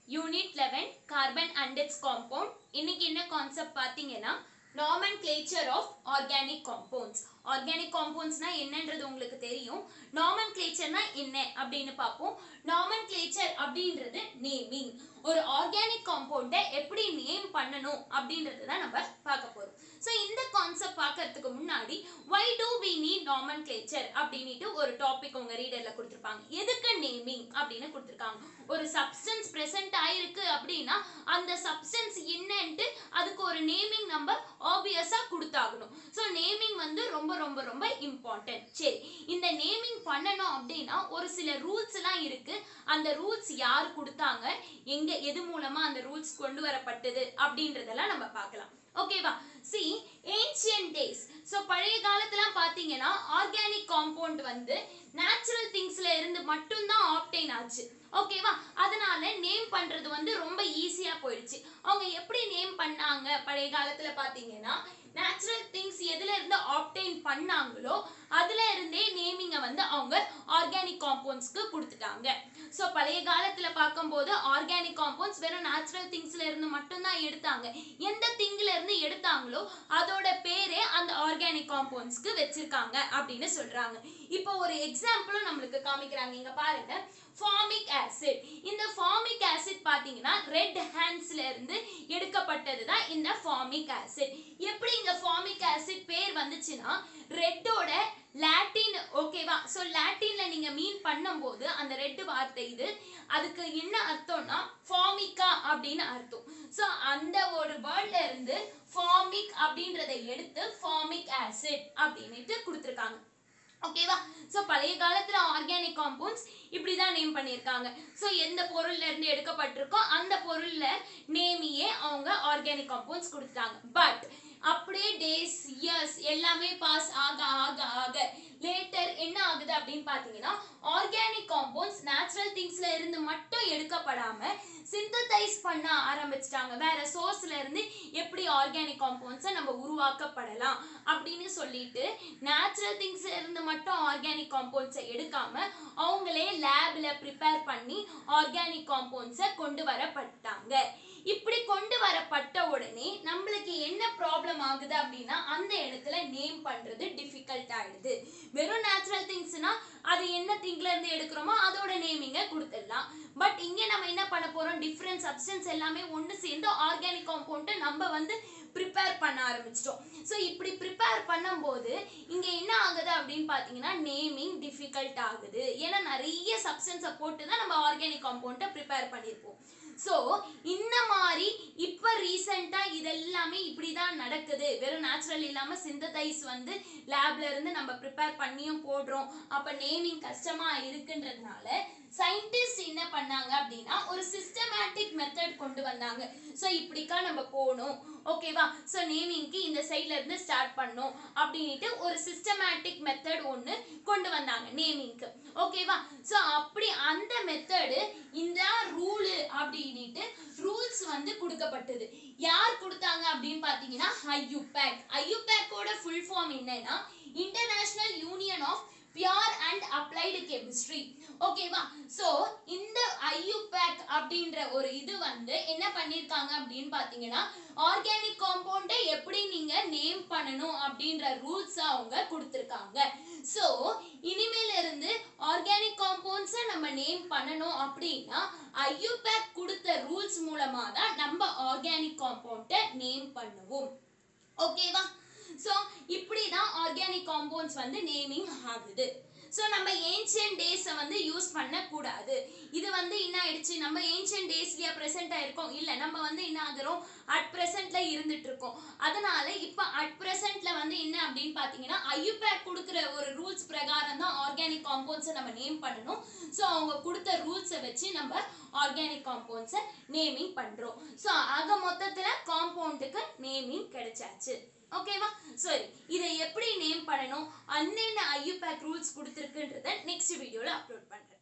unit eleven carbon and its compound இன்னைக்கு என்ன concept பார்த்தீங்கன்னா nomenclature of organic compounds organic காம்பவுண்ட்ஸ்னா என்னன்றது உங்களுக்கு தெரியும் நாமன்கிளேச்சர்னா என்ன அப்படின்னு பார்ப்போம் நாமன்கிளேச்சர் அப்படின்றது நேமிங் ஒரு ஆர்கானிக் காம்பவுண்டை எப்படி நேம் பண்ணணும் அப்படின்றது தான் நம்ம பார்க்க போறோம் ஸோ இந்த கான்செப்ட் பார்க்கறதுக்கு முன்னாடி வை do we need nomenclature அப்படின்ட்டு ஒரு டாபிக் உங்க ரீடர்ல கொடுத்துருப்பாங்க எதுக்கு நேமிங் அப்படின்னு கொடுத்துருக்காங்க ஒரு சப்ஸ்டன்ஸ் present ஆயிருக்கு அப்படின்னா அந்த சப்ஸ்டன்ஸ் என்னன்ட்டு அதுக்கு ஒரு நேமிங் நம்ம ஆப்வியஸா கொடுத்தாகணும் ஸோ நேமிங் வந்து ரொம்ப ரொம்ப ரொம்ப இம்பார்ட்டன்ட் சரி இந்த நேமிங் பண்ணணும் அப்படின்னா ஒரு சில ரூல்ஸ் எல்லாம் இருக்கு அந்த ரூல்ஸ் யார் கொடுத்தாங்க எங்க எது மூலமா அந்த ரூல்ஸ் கொண்டு வரப்பட்டது அப்படின்றதெல்லாம் நம்ம பார்க்கலாம் ஓகேவா சி ஏன்ஷியன் டேஸ் ஸோ பழைய காலத்துலாம் பார்த்தீங்கன்னா ஆர்கானிக் காம்பவுண்ட் வந்து நேச்சுரல் திங்ஸ்ல இருந்து மட்டும்தான் ஆப்டைன் ஆச்சு ஓகேவா அதனால நேம் பண்றது வந்து ரொம்ப ஈஸியா போயிடுச்சு அவங்க எப்படி நேம் பண்ணாங்க பழைய காலத்துல பாத்தீங்கன்னா நேச்சுரல் திங்ஸ் எதுல இருந்து ஆப்டைன் பண்ணாங்களோ அதுல இருந்தே நேமிங்க வந்து அவங்க ஆர்கானிக் காம்பவுண்ட்ஸ்க்கு கொடுத்துட்டாங்க ஸோ பழைய காலத்துல பார்க்கும்போது ஆர்கானிக் காம்பவுண்ட்ஸ் வெறும் நேச்சுரல் திங்ஸ்ல இருந்து மட்டும்தான் எடுத்தாங்க எந்த திங்ல இருந்து எடுத்தாங்களோ அதோட பேரே அந்த ஆர்கானிக் காம்பவுண்ட்ஸ்க்கு வச்சிருக்காங்க அப்படின்னு சொல்றாங்க இப்போ ஒரு எக்ஸாம்பிளும் நம்மளுக்கு காமிக்கிறாங்க இங்க பாருங்க ஃபார்மிக் ஆசிட் இந்த ஃபார்மிக் ஆசிட் பாத்தீங்கன்னா ரெட் ஹேண்ட்ஸ்ல இருந்து எடுக்கப்பட்டது தான் இந்த ஃபார்மிக் ஆசிட் எப்படி இந்த ஃபார்மிக் ஆசிட் பேர் வந்துச்சுன்னா ரெட்டோட லாட்டின் ஓகேவா ஸோ லாட்டின்ல நீங்க மீன் பண்ணும்போது அந்த ரெட் வார்த்தை இது அதுக்கு என்ன அர்த்தம்னா ஃபார்மிக்கா அப்படின்னு அர்த்தம் ஸோ அந்த ஒரு வேர்ட்ல இருந்து ஃபார்மிக் அப்படின்றதை எடுத்து ஃபார்மிக் ஆசிட் அப்படின்னுட்டு கொடுத்துருக்காங்க ஓகேவா ஸோ பழைய காலத்துல ஆர்கானிக் காம்பவுண்ட்ஸ் இப்படி தான் நேம் பண்ணியிருக்காங்க ஸோ எந்த பொருள்ல இருந்து எடுக்கப்பட்டிருக்கோ அந்த பொருள்ல நேமியே அவங்க ஆர்கானிக் காம்பவுண்ட்ஸ் கொடுத்துட்டாங்க பட் அப்படியே டேஸ் இயர்ஸ் எல்லாமே பாஸ் ஆக ஆக ஆக லேட்டர் என்ன ஆகுது அப்படின்னு பார்த்தீங்கன்னா ஆர்கானிக் காம்பவுண்ட்ஸ் நேச்சுரல் திங்ஸ்ல இருந்து மட்டும் எடுக்கப்படாம சிந்ததைஸ் பண்ண ஆரம்பிச்சிட்டாங்க வேற சோர்ஸ்ல இருந்து எப்படி ஆர்கானிக் காம்பவுண்ட்ஸை நம்ம உருவாக்கப்படலாம் அப்படின்னு சொல்லிட்டு நேச்சுரல் திங்ஸ்ல இருந்து மட்டும் ஆர்கானிக் காம்பவுண்ட்ஸை எடுக்காம அவங்களே லேப்ல ப்ரிப்பேர் பண்ணி ஆர்கானிக் காம்பவுண்ட்ஸை கொண்டு வரப்பட்டாங்க இப்படி கொண்டு வரப்பட்ட உடனே நம்மளுக்கு என்ன ப்ராப்ளம் ஆகுது அப்படின்னா அந்த இடத்துல நேம் பண்றது டிஃபிகல்ட் ஆயிடுது வெறும் நேச்சுரல் திங்ஸ்னா அது என்ன திங்ல இருந்து எடுக்கிறோமோ அதோட நேமிங்க கொடுத்துடலாம் பட் இங்க நம்ம என்ன பண்ண போறோம் டிஃப்ரெண்ட் சப்ஸ்டன்ஸ் எல்லாமே ஒன்று சேர்ந்து ஆர்கானிக் காம்பவுண்ட்டை நம்ம வந்து ப்ரிப்பேர் பண்ண ஆரம்பிச்சிட்டோம் ஸோ இப்படி ப்ரிப்பேர் பண்ணும்போது இங்க என்ன ஆகுது அப்படின்னு பார்த்தீங்கன்னா நேமிங் டிஃபிகல்ட் ஆகுது ஏன்னா நிறைய சப்ஸ்டன்ஸை போட்டு தான் நம்ம ஆர்கானிக் காம்பவுண்ட்டை ப்ரிப்பேர் பண்ணியிருப்போம் ஸோ இந்த மாதிரி இப்போ ரீசெண்டாக இதெல்லாமே இப்படி தான் நடக்குது வெறும் நேச்சுரல் இல்லாமல் சிந்ததைஸ் வந்து லேப்ல இருந்து நம்ம ப்ரிப்பேர் பண்ணியும் போடுறோம் அப்போ நேமிங் கஷ்டமாக இருக்குன்றதுனால சயின்டிஸ்ட் என்ன பண்ணாங்க அப்படின்னா ஒரு சிஸ்டமேட்டிக் மெத்தட் கொண்டு வந்தாங்க ஸோ இப்படிக்கா நம்ம போகணும் ஓகேவா ஸோ நேமிங்க்கு இந்த சைட்ல இருந்து ஸ்டார்ட் பண்ணணும் அப்படின்ட்டு ஒரு சிஸ்டமேட்டிக் மெத்தட் ஒன்று கொண்டு வந்தாங்க நேமிங்க்கு ஓகேவா ஸோ அப்படி அந்த மெத்தடு இந்த ரூலு அப்படின்ட்டு ரூல்ஸ் வந்து கொடுக்கப்பட்டது யார் கொடுத்தாங்க அப்படின்னு பார்த்தீங்கன்னா ஐயூபேக் ஐயூபேக்கோட ஃபுல் ஃபார்ம் என்னன்னா international union of pure and applied chemistry ஓகேவா ஸோ இந்த ஐயூபேக் அப்படின்ற ஒரு இது வந்து என்ன பண்ணியிருக்காங்க அப்படின்னு பார்த்தீங்கன்னா ஆர்கானிக் காம்பவுண்டை எப்படி நீங்க நேம் பண்ணணும் அப்படின்ற ரூல்ஸ் அவங்க கொடுத்துருக்காங்க ஸோ இனிமேல இருந்து ஆர்கானிக் காம்பவுண்ட்ஸை நம்ம நேம் பண்ணணும் அப்படின்னா ஐயூபேக் கொடுத்த ரூல்ஸ் மூலமா தான் நம்ம ஆர்கானிக் காம்பவுண்டை நேம் பண்ணுவோம் ஓகேவா ஸோ இப்படி தான் ஆர்கானிக் காம்பவுண்ட்ஸ் வந்து நேமிங் ஆகுது ஸோ நம்ம ஏன்ஷியன் டேஸை வந்து யூஸ் பண்ணக்கூடாது இது வந்து என்ன ஆயிடுச்சு நம்ம ஏன்ஷியன் டேஸ்லயா ப்ரெசென்ட் ஆயிருக்கோம் இல்லை நம்ம வந்து என்ன ஆகுறோம் அட் ப்ரெசென்ட்ல இருந்துட்டு இருக்கோம் அதனால இப்போ அட் ப்ரெசென்ட்ல வந்து என்ன அப்படின்னு பார்த்தீங்கன்னா ஐயூபேக் கொடுக்குற ஒரு ரூல்ஸ் பிரகாரம் தான் ஆர்கானிக் காம்பவுண்ட்ஸை நம்ம நேம் பண்ணணும் ஸோ அவங்க கொடுத்த ரூல்ஸை வச்சு நம்ம ஆர்கானிக் காம்பவுண்ட்ஸை நேமிங் பண்ணுறோம் ஸோ ஆக மொத்தத்தில் காம்பவுண்டுக்கு நேமிங் கிடைச்சாச்சு ஓகேவா சரி இதை எப்படி நேம் பண்ணணும் அன்னென்ன ஐயூபேக் ரூல்ஸ் கொடுத்துருக்குன்றத நெக்ஸ்ட் வீடியோவில் அப்லோட் பண்ணுறேன்